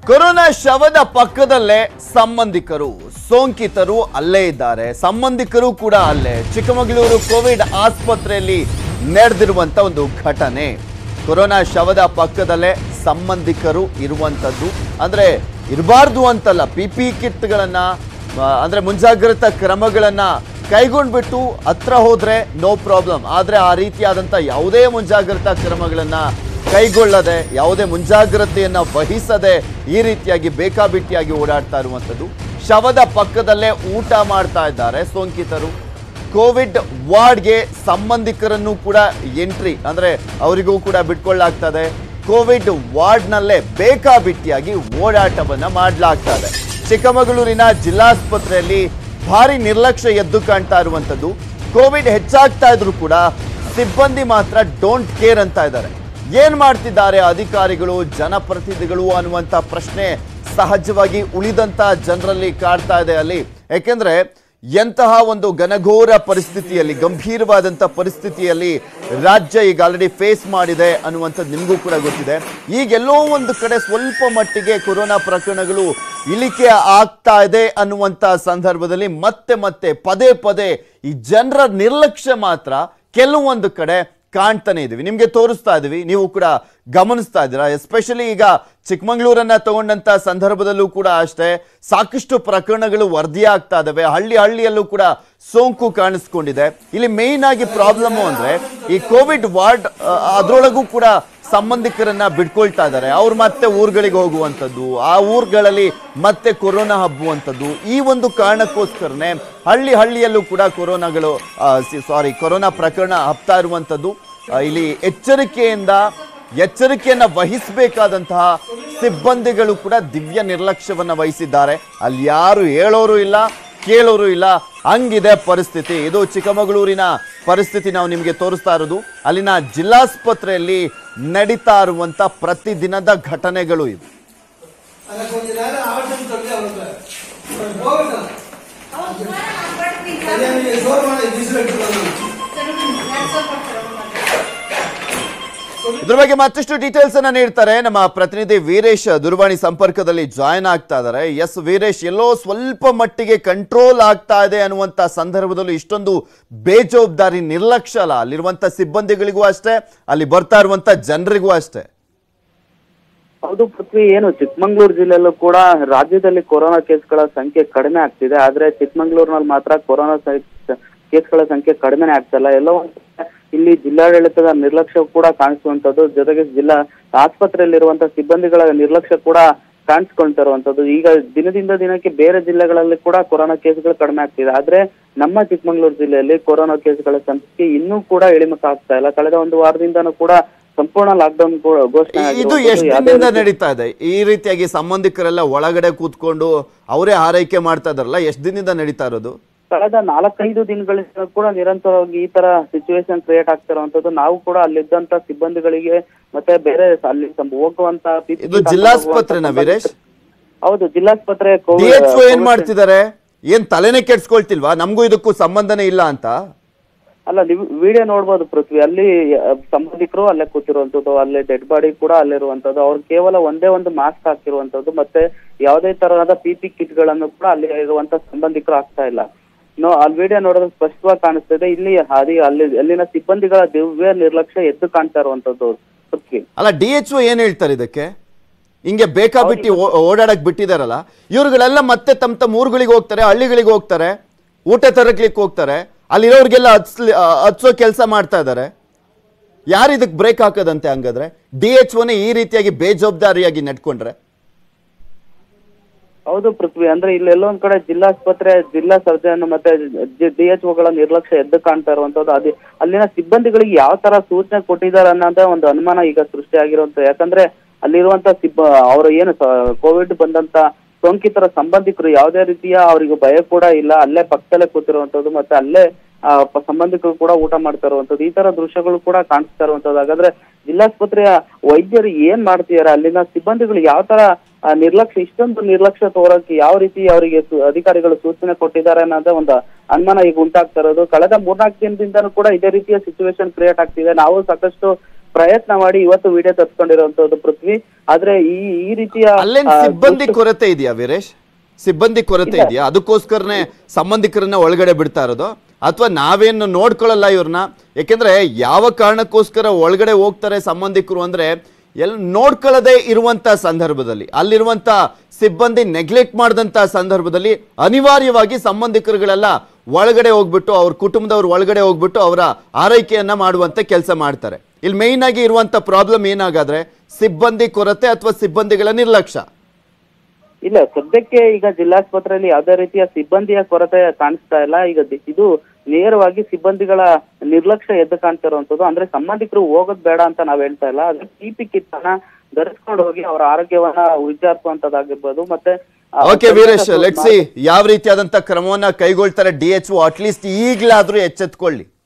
Corona ಶವದ ಪಕ್ಕದಲ್ಲೇ ಸಂಬಂಧಿಕರು ಸೋಂಕಿತರು ಅಲ್ಲೇ ಇದ್ದಾರೆ ಸಂಬಂಧಿಕರು ಕೂಡ ಅಲ್ಲೇ ಚಿಕ್ಕಮಗಳೂರು ಕೋವಿಡ್ ಆಸ್ಪತ್ರೆಯಲ್ಲಿ ನಡೆದಿರುವಂತ ಒಂದು ಘಟನೆ ಕೊರೋನಾ ಶವದ ಪಕ್ಕದಲ್ಲೇ ಸಂಬಂಧಿಕರು ಇರುವಂತದ್ದು ಅಂದ್ರೆ ಇರಬಾರ್ದು ಅಂತಲ್ಲ ಪಿ ಪಿ ಕಿಟ್ಗಳನ್ನ ಆ, ಅಂದ್ರೆ ಮುಂಜಾಗ್ರತಾ ಕ್ರಮಗಳನ್ನ ಕೈಗೊಂಡ್ಬಿಟ್ಟು ಹತ್ರ ಹೋದ್ರೆ ನೋ ಪ್ರಾಬ್ಲಮ್ ಆದ್ರೆ ಆ ರೀತಿಯಾದಂತ ಯಾವುದೇ ಮುಂಜಾಗ್ರತಾ ಕ್ರಮಗಳನ್ನ ಕೈಗೊಳ್ಳದೆ ಯಾವುದೇ ಮುಂಜಾಗ್ರತೆಯನ್ನ ವಹಿಸದೆ ಈ ರೀತಿಯಾಗಿ ಬೇಕಾಬಿಟ್ಟಿಯಾಗಿ ಓಡಾಡ್ತಾ ಇರುವಂಥದ್ದು ಶವದ ಪಕ್ಕದಲ್ಲೇ ಊಟ ಮಾಡ್ತಾ ಇದ್ದಾರೆ ಸೋಂಕಿತರು ಕೋವಿಡ್ ವಾರ್ಡ್ಗೆ ಸಂಬಂಧಿಕರನ್ನು ಕೂಡ ಎಂಟ್ರಿ ಅಂದ್ರೆ ಅವರಿಗೂ ಕೂಡ ಬಿಟ್ಕೊಳ್ಳಾಗ್ತದೆ ಕೋವಿಡ್ ವಾರ್ಡ್ನಲ್ಲೇ ಬೇಕಾಬಿಟ್ಟಿಯಾಗಿ ಓಡಾಟವನ್ನ ಮಾಡಲಾಗ್ತಾ ಇದೆ ಚಿಕ್ಕಮಗಳೂರಿನ ಜಿಲ್ಲಾಸ್ಪತ್ರೆಯಲ್ಲಿ ಭಾರಿ ನಿರ್ಲಕ್ಷ್ಯ ಎದ್ದು ಕಾಣ್ತಾ ಇರುವಂಥದ್ದು ಕೋವಿಡ್ ಹೆಚ್ಚಾಗ್ತಾ ಇದ್ರು ಕೂಡ ಸಿಬ್ಬಂದಿ ಮಾತ್ರ ಡೋಂಟ್ ಕೇರ್ ಅಂತ ಇದ್ದಾರೆ ಏನ್ ಮಾಡ್ತಿದ್ದಾರೆ ಅಧಿಕಾರಿಗಳು ಜನಪ್ರತಿನಿಧಿಗಳು ಅನ್ನುವಂತ ಪ್ರಶ್ನೆ ಸಹಜವಾಗಿ ಉಳಿದಂತ ಜನರಲ್ಲಿ ಕಾಡ್ತಾ ಇದೆ ಅಲ್ಲಿ ಯಾಕೆಂದ್ರೆ ಎಂತಹ ಒಂದು ಘನಘೋರ ಪರಿಸ್ಥಿತಿಯಲ್ಲಿ ಗಂಭೀರವಾದಂಥ ಪರಿಸ್ಥಿತಿಯಲ್ಲಿ ರಾಜ್ಯ ಈಗ ಆಲ್ರೆಡಿ ಫೇಸ್ ಮಾಡಿದೆ ಅನ್ನುವಂಥದ್ದು ನಿಮಗೂ ಕೂಡ ಗೊತ್ತಿದೆ ಈಗೆಲ್ಲೋ ಒಂದು ಕಡೆ ಸ್ವಲ್ಪ ಮಟ್ಟಿಗೆ ಕೊರೋನಾ ಪ್ರಕರಣಗಳು ಇಳಿಕೆ ಆಗ್ತಾ ಇದೆ ಅನ್ನುವಂಥ ಸಂದರ್ಭದಲ್ಲಿ ಮತ್ತೆ ಮತ್ತೆ ಪದೇ ಪದೇ ಈ ಜನರ ನಿರ್ಲಕ್ಷ್ಯ ಮಾತ್ರ ಕೆಲವೊಂದು ಕಡೆ ಕಾಣ್ತಾನೆ ಇದೀವಿ ನಿಮ್ಗೆ ತೋರಿಸ್ತಾ ಇದೀವಿ ನೀವು ಕೂಡ ಗಮನಿಸ್ತಾ ಇದ್ದೀರಾ ಎಸ್ಪೆಷಲಿ ಈಗ ಚಿಕ್ಕಮಂಗ್ಳೂರನ್ನ ತಗೊಂಡಂತ ಸಂದರ್ಭದಲ್ಲೂ ಕೂಡ ಅಷ್ಟೇ ಸಾಕಷ್ಟು ಪ್ರಕರಣಗಳು ವರದಿ ಆಗ್ತಾ ಇದಾವೆ ಹಳ್ಳಿ ಹಳ್ಳಿಯಲ್ಲೂ ಕೂಡ ಸೋಂಕು ಕಾಣಿಸ್ಕೊಂಡಿದೆ ಇಲ್ಲಿ ಮೇಯ್ನ್ ಆಗಿ ಪ್ರಾಬ್ಲಮ್ ಅಂದ್ರೆ ಈ ಕೋವಿಡ್ ವಾರ್ಡ್ ಅದರೊಳಗೂ ಕೂಡ ಸಂಬಂಧಿಕರನ್ನ ಬಿಡ್ಕೊಳ್ತಾ ಇದ್ದಾರೆ ಅವ್ರು ಮತ್ತೆ ಊರುಗಳಿಗೆ ಹೋಗುವಂಥದ್ದು ಆ ಊರುಗಳಲ್ಲಿ ಮತ್ತೆ ಕೊರೋನಾ ಹಬ್ಬುವಂಥದ್ದು ಈ ಒಂದು ಕಾರಣಕ್ಕೋಸ್ಕರನೇ ಹಳ್ಳಿ ಹಳ್ಳಿಯಲ್ಲೂ ಕೂಡ ಕೊರೋನಾಗಳು ಸಾರಿ ಕೊರೋನಾ ಪ್ರಕರಣ ಹಬ್ತಾ ಇರುವಂಥದ್ದು ಆ, ಇಲ್ಲಿ ಎಚ್ಚರಿಕೆಯಿಂದ ಎಚ್ಚರಿಕೆಯನ್ನ ವಹಿಸಬೇಕಾದಂತಹ ಸಿಬ್ಬಂದಿಗಳು ಕೂಡ ದಿವ್ಯ ನಿರ್ಲಕ್ಷ್ಯವನ್ನ ವಹಿಸಿದ್ದಾರೆ ಅಲ್ಲಿ ಯಾರು ಹೇಳೋರು ಇಲ್ಲ ಕೇಳೋರು ಇಲ್ಲ ಹಂಗಿದೆ ಪರಿಸ್ಥಿತಿ ಇದು ಚಿಕ್ಕಮಗಳೂರಿನ ಪರಿಸ್ಥಿತಿ ನಾವು ನಿಮಗೆ ತೋರಿಸ್ತಾ ಇರೋದು ಅಲ್ಲಿನ ಜಿಲ್ಲಾಸ್ಪತ್ರೆಯಲ್ಲಿ ನಡೀತಾ ಇರುವಂತ ಪ್ರತಿದಿನದ ಘಟನೆಗಳು ಇವು അല്ല கொஞ்ச നേരം ആവശ്യം சொல்லி അവർക്ക് പോകട്ടെ കല്യാണി സോർമാണ് ഡീസൽ എടുത്തു ಇದ್ರ ಬಗ್ಗೆ ಮತ್ತಷ್ಟು ಡೀಟೇಲ್ಸ್ ಅನ್ನ ನೀಡ್ತಾರೆ ನಮ್ಮ ಪ್ರತಿನಿಧಿ ವೀರೇಶ್ ದೂರವಾಣಿ ಸಂಪರ್ಕದಲ್ಲಿ ಜಾಯ್ನ್ ಆಗ್ತಾ ಇದ್ದಾರೆ ಎಸ್ ವೀರೇಶ್ ಎಲ್ಲೋ ಸ್ವಲ್ಪ ಮಟ್ಟಿಗೆ ಕಂಟ್ರೋಲ್ ಆಗ್ತಾ ಇದೆ ಅನ್ನುವಂತ ಸಂದರ್ಭದಲ್ಲಿ ಇಷ್ಟೊಂದು ಬೇಜವಾಬ್ದಾರಿ ನಿರ್ಲಕ್ಷ್ಯ ಅಲ್ಲ ಅಲ್ಲಿರುವಂತ ಸಿಬ್ಬಂದಿಗಳಿಗೂ ಅಷ್ಟೇ ಅಲ್ಲಿ ಬರ್ತಾ ಇರುವಂತ ಜನರಿಗೂ ಅಷ್ಟೇ ಹೌದು ಪೃಥ್ವಿ ಏನು ಚಿಕ್ಕಮಂಗ್ಳೂರು ಜಿಲ್ಲೆಯಲ್ಲೂ ಕೂಡ ರಾಜ್ಯದಲ್ಲಿ ಕೊರೋನಾ ಕೇಸ್ಗಳ ಸಂಖ್ಯೆ ಕಡಿಮೆ ಆಗ್ತಿದೆ ಆದ್ರೆ ಚಿಕ್ಕಮಂಗ್ಳೂರಿನಲ್ಲಿ ಮಾತ್ರ ಕೊರೋನಾ ಸಂ- ಕೇಸ್ಗಳ ಸಂಖ್ಯೆ ಕಡಿಮೆನೆ ಆಗ್ತಾ ಇಲ್ಲ ಎಲ್ಲೋ ಒಂದ್ ಕಡೆ ಇಲ್ಲಿ ಜಿಲ್ಲಾಡಳಿತದ ನಿರ್ಲಕ್ಷ್ಯ ಕೂಡ ಕಾಣಿಸುವಂತದ್ದು ಜೊತೆಗೆ ಜಿಲ್ಲಾ ಆಸ್ಪತ್ರೆಯಲ್ಲಿರುವಂತಹ ಸಿಬ್ಬಂದಿಗಳ ನಿರ್ಲಕ್ಷ್ಯ ಕೂಡ ಕಾಣಿಸ್ಕೊಳ್ತಾ ಇರುವಂತದ್ದು ಈಗ ದಿನದಿಂದ ದಿನಕ್ಕೆ ಬೇರೆ ಜಿಲ್ಲೆಗಳಲ್ಲಿ ಕೂಡ ಕೊರೋನಾ ಕೇಸ್ಗಳು ಕಡಿಮೆ ಆಗ್ತಿದೆ ಆದ್ರೆ ನಮ್ಮ ಚಿಕ್ಕಮಂಗ್ಳೂರು ಜಿಲ್ಲೆಯಲ್ಲಿ ಕೊರೋನಾ ಕೇಸ್ಗಳ ಸಂಖ್ಯೆ ಇನ್ನೂ ಕೂಡ ಇಳಿಮುಖ ಆಗ್ತಾ ಇಲ್ಲ ಕಳೆದ ಒಂದು ವಾರದಿಂದನೂ ಕೂಡ ಸಂಪೂರ್ಣ ಲಾಕ್ಡೌನ್ ಘೋಷಣೆ ಇದು ಆಗಿರುವಂತದ್ದು. ಎಷ್ಟು ಯಾವುದೇ ದಿನದಿಂದ ರೀತಿ- ನಡೀತಾ ಇದೆ ಈ ರೀತಿಯಾಗಿ ಸಂಬಂಧಿಕರೆಲ್ಲ ಒಳಗಡೆ ಕೂತ್ಕೊಂಡು ಅವರೇ ಆರೈಕೆ ಮಾಡ್ತಾ ಇದಾರಲ್ಲ ಎಷ್ಟು ದಿನದಿಂದ ನಡೀತಾ ಇರೋದು ಕಳೆದ ನಾಲ್ಕೈದು ದಿನಗಳಿಂದ ಕೂಡ ನಿರಂತರವಾಗಿ ಈ ತರ ಸಿಚುವೇಶನ್ ಕ್ರಿಯೇಟ್ ಆಗ್ತಿರುವಂತದ್ದು ನಾವು ಕೂಡ ಅಲ್ಲಿದ್ದಂತ ಸಿಬ್ಬಂದಿಗಳಿಗೆ ಮತ್ತೆ ಬೇರೆ ಅಲ್ಲಿ ಸಂ- ಹೋಗುವಂತ PPE ಇದು ಜಿಲ್ಲಾಸ್ಪತ್ರೆನಾ ವೀರೇಶ್? ಹೌದು ಜಿಲ್ಲಾಸ್ಪತ್ರೆ ಡಿ ಕೋವಿಡ್- ಎಚ್ ಏನ್ ಕೋವಿಡ್ ಮಾಡ್ತಿದ್ದಾರೆ ಏನ್ ತಲೆನೇ ಕೆಡ್ಸ್ಕೊಳ್ತಿಲ್ವಾ ನಮಗೂ ಇದಕ್ಕೂ ಸಂಬಂಧನೇ ಇಲ್ಲ ಅಂತ ಅಲ್ಲ ನೀವು ವಿಡಿಯೋ ನೋಡ್ಬೋದು ಪೃಥ್ವಿ ಅಲ್ಲಿ ಆ, ಸಂಬಂಧಿಕರು ಅಲ್ಲೇ ಕೂತಿರುವಂತದ್ದು ಅಲ್ಲೇ ಡೆಡ್ ಬಾಡಿ ಕೂಡ ಅಲ್ಲಿರುವಂತದ್ದು ಅವ್ರು ಕೇವಲ ಒಂದೇ ಒಂದು ಮಾಸ್ಕ್ ಹಾಕಿರುವಂತದ್ದು ಮತ್ತೆ ಯಾವುದೇ ತರಹದ ಪಿ ಪಿ ಕಿಟ್ ಗಳನ್ನು ಕೂಡ ಅಲ್ಲಿ ಇರುವಂತ ಸಂಬಂಧಿಕರು ಆಗ್ತಾ ಇಲ್ಲ ನೋ ಅಲ್ಲಿ ವಿಡಿಯೋ ನೋಡಿದ್ರೆ ಸ್ಪಷ್ಟವಾಗಿ ಕಾಣಿಸ್ತಿದೆ ಇಲ್ಲಿ ಅದಿ ಅಲ್ಲಿ ಅಲ್ಲಿನ ಸಿಬ್ಬಂದಿಗಳ ದಿವ್ಯ ನಿರ್ಲಕ್ಷ್ಯ ಎದ್ದು ಕಾಣ್ತಾ ಇರುವಂತದ್ದು ಪೃಥ್ವಿ ಅಲ್ಲ ಡಿ ಎಚ್ ಏನ್ ಹೇಳ್ತಾರೆ ಇದಕ್ಕೆ ಹಿಂಗೆ ಬೇಕಾಬಿಟ್ಟಿ ಓ- ಓಡಾಡಕ್ ಬಿಟ್ಟಿದಾರಲ್ಲ ಇವ್ರುಗಳೆಲ್ಲ ಮತ್ತೆ ತಮ್ಮ ತಮ್ಮ ಊರುಗಳಿಗೆ ಹೋಗ್ತಾರೆ ಹಳ್ಳಿಗಳಿಗೆ ಹೋಗ್ತಾರೆ ಊಟ ತರಕ್ಲಿಕ್ಕೆ ಹೋಗ್ತಾರೆ ಅಲ್ಲಿರೋರ್ಗೆಲ್ಲ ಹತ್ಸ್ಲಿ ಆ, ಹತ್ಸೋ ಕೆಲಸ ಮಾಡ್ತಾ ಇದ್ದಾರೆ ಯಾರು ಇದಕ್ಕೆ ಬ್ರೇಕ್ ಹಾಕೋದಂತೆ ಹಂಗಾದ್ರೆ ಡಿ ಎಚ್ ಒನೇ ಈ ರೀತಿಯಾಗಿ ಬೇಜವಾಬ್ದಾರಿಯಾಗಿ ನಡ್ಕೊಂಡ್ರೆ ಹೌದು ಪೃಥ್ವಿ ಅಂದ್ರೆ ಇಲ್ಲೆಲ್ಲೋ ಒಂದ್ ಕಡೆ ಜಿಲ್ಲಾಸ್ಪತ್ರೆ ಜಿಲ್ಲಾ ಸರ್ಜನ್ ಮತ್ತೆ ಡಿ ಎಚ್ ಗಳ ನಿರ್ಲಕ್ಷ್ಯ ಎದ್ದು ಕಾಣ್ತಾ ಇರುವಂತದ್ದು ಅದೇ ಅಲ್ಲಿನ ಸಿಬ್ಬಂದಿಗಳಿಗೆ ಯಾವ ತರ ಸೂಚನೆ ಕೊಟ್ಟಿದ್ದಾರೆ ಅನ್ನೋದೇ ಒಂದು ಅನುಮಾನ ಈಗ ಸೃಷ್ಟಿಯಾಗಿರುವಂತ ಯಾಕಂದ್ರೆ ಅಲ್ಲಿರುವಂತ ಸಿಬ್ಬ ಅವರು ಏನು ಕೋವಿಡ್ ಬಂದಂತ ಸೋಂಕಿತರ ಸಂಬಂಧಿಕರು ಯಾವುದೇ ರೀತಿಯ ಅವರಿಗೆ ಭಯ ಕೂಡ ಇಲ್ಲ ಅಲ್ಲೇ ಪಕ್ಕದಲ್ಲೇ ಕೂತಿರುವಂತದ್ದು ಮತ್ತೆ ಅಲ್ಲೇ ಆ, ಪ- ಸಂಬಂಧಿಕರು ಕೂಡ ಊಟ ಮಾಡ್ತಾ ಇರುವಂತದ್ದು ಈ ತರ ದೃಶ್ಯಗಳು ಕೂಡ ಕಾಣಿಸ್ತಾ ಇರುವಂತದ್ದು ಹಾಗಾದ್ರೆ ಜಿಲ್ಲಾಸ್ಪತ್ರೆಯ ವೈದ್ಯರು ಏನ್ ಮಾಡ್ತಿದಾರೆ ಅಲ್ಲಿನ ಸಿಬ್ಬಂದಿಗಳು ಯಾವ ತರ ಆ, ನಿರ್ಲಕ್ಷ್ಯ ಇಷ್ಟೊಂದು ನಿರ್ಲಕ್ಷ್ಯ ತೋರಕ್ಕೆ ಯಾವ ರೀತಿ ಅವರಿಗೆ ಸು- ಅಧಿಕಾರಿಗಳು ಸೂಚನೆ ಕೊಟ್ಟಿದ್ದಾರೆ ಅನ್ನೋದೇ ಒಂದು ಅನುಮಾನ ಈಗ ಉಂಟಾಗ್ತಾ ಇರೋದು ಕಳೆದ ಮೂರ್ನಾಲ್ಕು ದಿನದಿಂದನೂ ಕೂಡ ಇದೇ ರೀತಿಯ ಸಿಚುವೇಶನ್ ಕ್ರಿಯೇಟ್ ಆಗ್ತಿದೆ ನಾವು ಸಾಕಷ್ಟು ಪ್ರಯತ್ನ ಮಾಡಿ ಇವತ್ತು ವಿಡಿಯೋ ತರ್ಸ್ಕೊಂಡಿರುವಂತದ್ದು ಪೃಥ್ವಿ ಆದ್ರೆ ಈ ಈ ರೀತಿಯ ಅಲ್ಲೇನ್ ಆ, ಸಿಬ್ಬಂದಿ ದುಷ್ಟ- ಕೊರತೆ ಇದೆಯಾ ವೀರೇಶ್ ಸಿಬ್ಬಂದಿ ಕೊರತೆ ಇಲ್ಲ. ಇದೆಯಾ ಅದಕ್ಕೋಸ್ಕರನೇ ಸಂಬಂಧಿಕರನ್ನ ಒಳಗಡೆ ಬಿಡ್ತಾ ಇರೋದು ಅಥವಾ ನಾವೇನು ನೋಡ್ಕೊಳ್ಳಲ್ಲ ಇವ್ರನ್ನ ಯಾಕೆಂದ್ರೆ ಯಾವ ಕಾರಣಕ್ಕೋಸ್ಕರ ಒಳಗಡೆ ಹೋಗ್ತಾರೆ ಸಂಬಂಧಿಕರು ಅಂದ್ರೆ ಎಲ್ ನೋಡ್ಕೊಳ್ಳದೆ ಇರುವಂತ ಸಂದರ್ಭದಲ್ಲಿ ಅಲ್ಲಿರುವಂತ ಸಿಬ್ಬಂದಿ ನೆಗ್ಲೆಕ್ಟ್ ಮಾಡಿದಂತ ಸಂದರ್ಭದಲ್ಲಿ ಅನಿವಾರ್ಯವಾಗಿ ಸಂಬಂಧಿಕರುಗಳೆಲ್ಲ ಒಳಗಡೆ ಹೋಗ್ಬಿಟ್ಟು ಅವ್ರ ಕುಟುಂಬದವ್ರು ಒಳಗಡೆ ಹೋಗ್ಬಿಟ್ಟು ಅವರ ಆರೈಕೆಯನ್ನ ಮಾಡುವಂತ ಕೆಲಸ ಮಾಡ್ತಾರೆ ಇಲ್ಲಿ ಮೇಯ್ನ್ ಆಗಿ ಇರುವಂತ ಪ್ರಾಬ್ಲಮ್ ಏನಾಗಾದ್ರೆ ಸಿಬ್ಬಂದಿ ಕೊರತೆ ಅಥವಾ ಸಿಬ್ಬಂದಿಗಳ ನಿರ್ಲಕ್ಷ್ಯ ಇಲ್ಲ ಸದ್ಯಕ್ಕೆ ಈಗ ಜಿಲ್ಲಾಸ್ಪತ್ರೆಯಲ್ಲಿ ಯಾವುದೇ ರೀತಿಯ ಸಿಬ್ಬಂದಿಯ ಕೊರತೆ ಕಾಣಿಸ್ತಾ ಇಲ್ಲ ಈಗ ದಿ- ಇದು ನೇರವಾಗಿ ಸಿಬ್ಬಂದಿಗಳ ನಿರ್ಲಕ್ಷ್ಯ ಎದ್ದು ಕಾಣ್ತಿರುವಂತದ್ದು ಅಂದ್ರೆ ಸಂಬಂಧಿಕರು ಹೋಗೋದ್ ಬೇಡ ಅಂತ ನಾವ್ ಹೇಳ್ತಾ ಇಲ್ಲ ಅದ್ರ ಪಿಪಿ ಕಿಟ್ ಅನ್ನ ಧರಿಸ್ಕೊಂಡು ಹೋಗಿ ಅವರ ಆರೋಗ್ಯವನ್ನ ವಿಚಾರಿಸುವಂತದ್ದಾಗಿರ್ಬೋದು ಮತ್ತೆ ಆ, ಓಕೆ ವೀರೇಶ್ ಮಾರ್ಗ- ಲೆಟ್ಸಿ ಯಾವ ರೀತಿಯಾದಂತ ಕ್ರಮವನ್ನ ಕೈಗೊಳ್ತಾರೆ ಡಿ ಎಚ್ ಅಟ್ಲೀಸ್ಟ್ ಈಗ್ಲಾದ್ರೂ ಎಚ್ಚೆತ್ಕೊಳ್ಳಿ